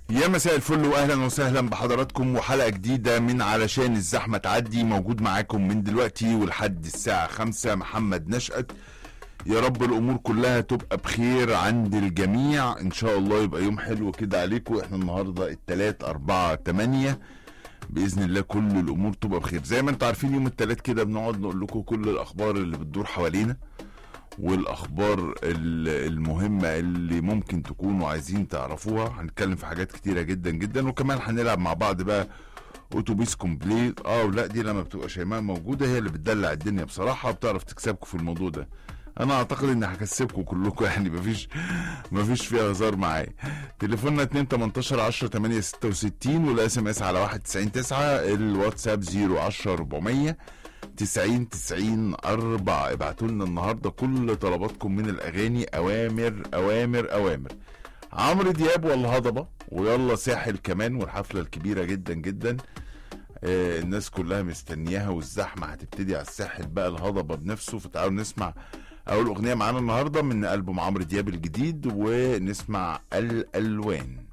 يا مساء الفل واهلا وسهلا بحضراتكم وحلقه جديده من علشان الزحمه تعدي موجود معاكم من دلوقتي ولحد الساعه خمسة محمد نشأت يا رب الامور كلها تبقى بخير عند الجميع ان شاء الله يبقى يوم حلو كده عليكم احنا النهارده التلات أربعة تمانية باذن الله كل الامور تبقى بخير زي ما انتوا عارفين يوم التلات كده بنقعد نقول لكم كل الاخبار اللي بتدور حوالينا والاخبار ال- المهمه اللي ممكن تكونوا عايزين تعرفوها هنتكلم في حاجات كتيره جدا جدا وكمان هنلعب مع بعض بقى اتوبيس كومبليت اه ولا دي لما بتبقى شيماء موجوده هي اللي بتدلع الدنيا بصراحه وبتعرف تكسبكم في الموضوع ده انا اعتقد اني هكسبكم كلكم يعني مفيش مفيش فيها هزار معايا تليفوننا 2 18 10 8 66 والاس ام اس على 1 90 9 الواتساب 0 10 400 90 90 4 ابعتوا لنا النهارده كل طلباتكم من الاغاني اوامر اوامر اوامر عمرو دياب ولا هضبه ويلا ساحل كمان والحفله الكبيره جدا جدا آه الناس كلها مستنياها والزحمه هتبتدي على الساحل بقى الهضبه بنفسه فتعالوا نسمع اول اغنيه معانا النهارده من البوم عمرو دياب الجديد ونسمع الالوان